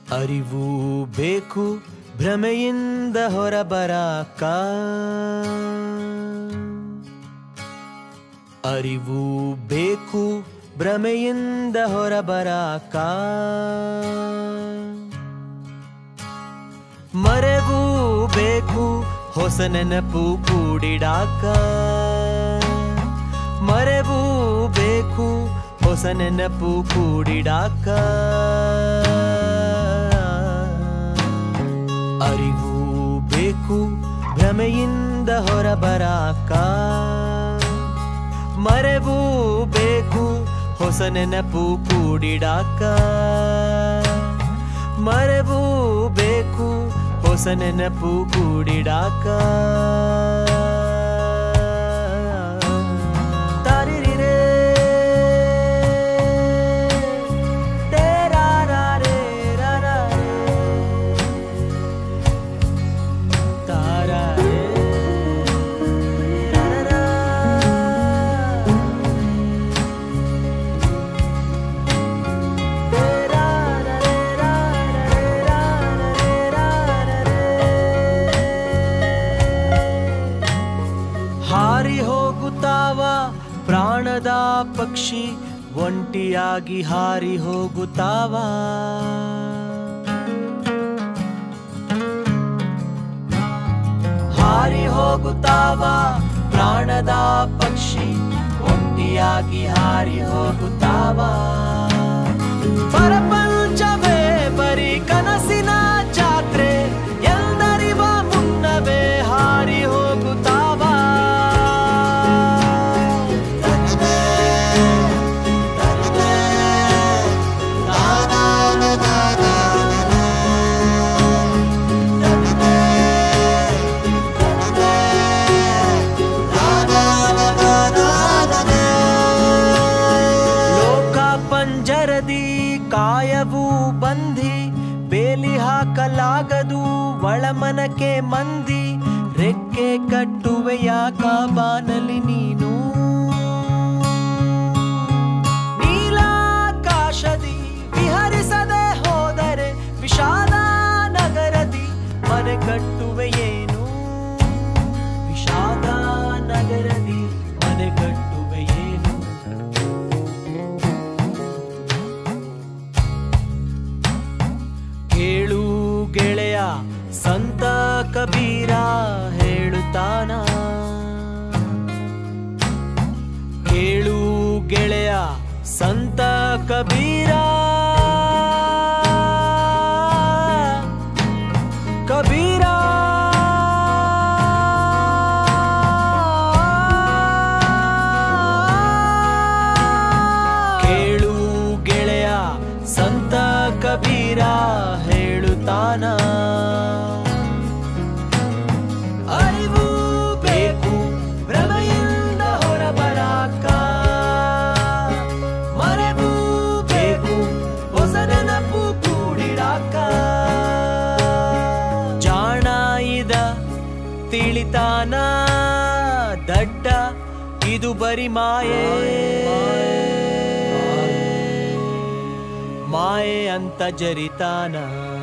ಅರಿವು ಬೇಕು ಭ್ರಮೆಯಿಂದ ಹೊರಬರಾಕ ಅರಿವು ಬೇಕು ಭ್ರಮೆಯಿಂದ ಹೊರಬರಾಕ ಮರೆವು ಬೇಕು ಹೊಸ ನೆನಪು ಕೂಡಿಡಾಕ ಮರೆವು ಬೇಕು ಹೊಸ ನೆನಪು ಕೂಡಿಡಾಕ ಅರಿವು ಬೇಕು ಭ್ರಮೆಯಿಂದ ಹೊರಬರಾಕ ಮರೆವು ಬೇಕು ಹೊಸ ನೆನಪು ಕೂಡಿಡಾಕ ಮರೆವು ಬೇಕು ಹೊಸ ನೆನಪು ಕೂಡಿಡಾಕ ತಾರಿರಿರೇ, ತೇರಾರಾರೇ, ರಾರಾರೇ. ತಾರಾರೇ, ರಾರಾರಾ. ಹಾರಿ ಹೋಗುತ್ತಾವ ಪ್ರಾಣದ ಪಕ್ಷಿ ಒಂಟಿಯಾಗಿ ಹಾರಿ ಹೋಗುತ್ತಾವ ಹಾರಿ ಹೋಗುತ್ತಾವ ಪ್ರಾಣದ ಪಕ್ಷಿ ಒಂಟಿಯಾಗಿ ಹಾರಿ ಹೋಗುತ್ತಾವ ಪರಪಂಚವೇ ಬರೀ ಕನಸಿನ ಜಾತ್ರೆ ಎಲ್ಲರಿವ ಮುನ್ನವೇ ಹಾರಿ ಹೋಗುತ್ತಾವ ಲೋಕ ಪಂಜರದಿ ಕಾಯವು ಬಂಧಿ ಬೇಲಿ ಹಾಕಲಾಗದು ಒಳಮನಕ್ಕೆ ಮಂದಿ ರೆಕ್ಕೆ ಕಟ್ಟುವೆಯ ಕಾಬಾನಲಿ ನೀನು ನೀಲಾಕಾಶದಿ ವಿಹರಿಸದೆ ಹೋದರೆ ವಿಷಾದ ನಗರದಿ ಮನೆ ಕಟ್ಟುವೆಯೇನು ವಿಷಾದ ನಗರದಿ ಮನೆ ಕಟ್ಟುವೆಯೇನು ಕೇಳು ಗೆಳೆಯ ಸಂತ ಕಬೀರ ಹೇಳುತ್ತಾನ ಕೇಳು ಗೆಳೆಯ ಸಂತ ಕಬೀರ ಕಬೀರ ಕೇಳು ಗೆಳೆಯ ಸಂತ ಕಬೀರ ಹೇಳುತ್ತಾನ ಅರಿವು ಬೇಕು ಭ್ರಮೆಯಿಂದ ಹೊರಬರಾಕ ಮರೆವು ಬೇಕು ಹೊಸ ನೆನಪು ಕೂಡಿಡಾಕ ಜಾಣ ಇದ ತಿಳಿತಾನ ದಡ್ಡ ಇದು ಬರಿ ಮಾಯೆ ಮಾಯೆ ಅಂತ ಜರಿತಾನ